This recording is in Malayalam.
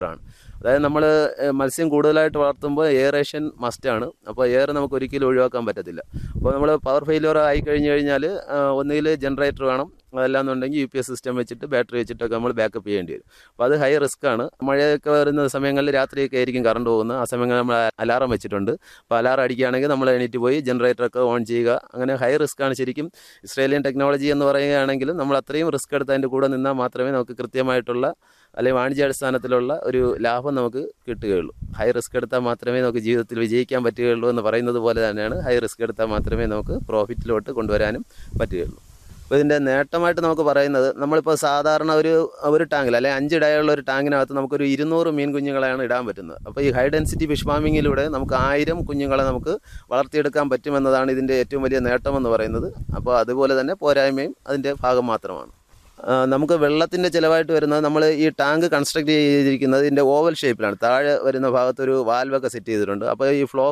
ആണ് അതായത് നമ്മൾ മത്സ്യം കൂടുതലായിട്ട് വളർത്തുമ്പോൾ എയറേഷൻ മസ്റ്റാണ് അപ്പോൾ എയർ നമുക്ക് ഒരിക്കലും ഒഴിവാക്കാൻ പറ്റത്തില്ല അപ്പോൾ നമ്മൾ പവർ ഫെയിലിയർ ആയി കഴിഞ്ഞ് കഴിഞ്ഞാൽ ഒന്നുകിൽ ജനറേറ്റർ വേണം അതല്ലാന്നുണ്ടെങ്കിൽ യു പി എസ് സിസ്റ്റം വെച്ചിട്ട് ബാറ്ററി വെച്ചിട്ടൊക്കെ നമ്മൾ ബാക്കപ്പ് ചെയ്യേണ്ടി വരും അപ്പോൾ അത് ഹൈ റിസ്ക് ആണ് മഴയൊക്കെ വരുന്ന സമയങ്ങളിൽ രാത്രിയൊക്കെ ആയിരിക്കും കറണ്ട് പോകുന്നത് ആ സമയങ്ങളിൽ നമ്മൾ അലാറം വെച്ചിട്ടുണ്ട് അപ്പോൾ അലാറം അടിക്കുകയാണെങ്കിൽ നമ്മൾ എണീറ്റ് പോയി ജനറേറ്ററൊക്കെ ഓൺ ചെയ്യുക അങ്ങനെ ഹൈ റിസ്ക് ആണ് ശരിക്കും ഇസ്രേലിയൻ ടെക്നോളജി എന്ന് പറയുകയാണെങ്കിലും നമ്മൾ അത്രയും റിസ്ക് എടുത്ത് അതിൻ്റെ കൂടെ നിന്നാൽ മാത്രമേ നമുക്ക് കൃത്യമായിട്ടുള്ള അല്ലെങ്കിൽ വാണിജ്യാടിസ്ഥാനത്തിലുള്ള ഒരു ലാഭം നമുക്ക് കിട്ടുകയുള്ളൂ ഹൈ റിസ്ക് എടുത്താൽ മാത്രമേ നമുക്ക് ജീവിതത്തിൽ വിജയിക്കാൻ പറ്റുകയുള്ളൂ എന്ന് പറയുന്നത് പോലെ തന്നെയാണ് ഹൈ റിസ്ക് എടുത്താൽ മാത്രമേ നമുക്ക് പ്രോഫിറ്റിലോട്ട് കൊണ്ടുവരാനും പറ്റുകയുള്ളൂ അപ്പോൾ ഇതിൻ്റെ നേട്ടമായിട്ട് നമുക്ക് പറയുന്നത് നമ്മളിപ്പോൾ സാധാരണ ഒരു ഒരു ടാങ്കിൽ അല്ലെങ്കിൽ അഞ്ച് ഡയുള്ള ഒരു ടാങ്കിനകത്ത് നമുക്കൊരു ഇരുന്നൂറ് മീൻ കുഞ്ഞുങ്ങളെയാണ് ഇടാൻ പറ്റുന്നത് അപ്പോൾ ഈ ഹൈ ഡെൻസിറ്റി ഫിഷ് ഫാമിങ്ങിലൂടെ നമുക്ക് ആയിരം കുഞ്ഞുങ്ങളെ നമുക്ക് വളർത്തിയെടുക്കാൻ പറ്റുമെന്നതാണ് ഇതിൻ്റെ ഏറ്റവും വലിയ നേട്ടമെന്ന് പറയുന്നത് അപ്പോൾ അതുപോലെ തന്നെ പോരായ്മയും അതിൻ്റെ ഭാഗം മാത്രമാണ് ആ, നമുക്ക് വെള്ളത്തിൻ്റെ ചിലവായിട്ട് വരുന്നത് നമ്മൾ ഈ ടാങ്ക് കൺസ്ട്രക്ട് ചെയ്തിരിക്കുന്നത് ഇതിൻ്റെ ഓവൽ ഷേപ്പിലാണ് താഴെ വരുന്ന ഭാഗത്തൊരു വാൽവൊക്കെ സെറ്റ് ചെയ്തിട്ടുണ്ട് അപ്പോൾ ഈ ഫ്ലോ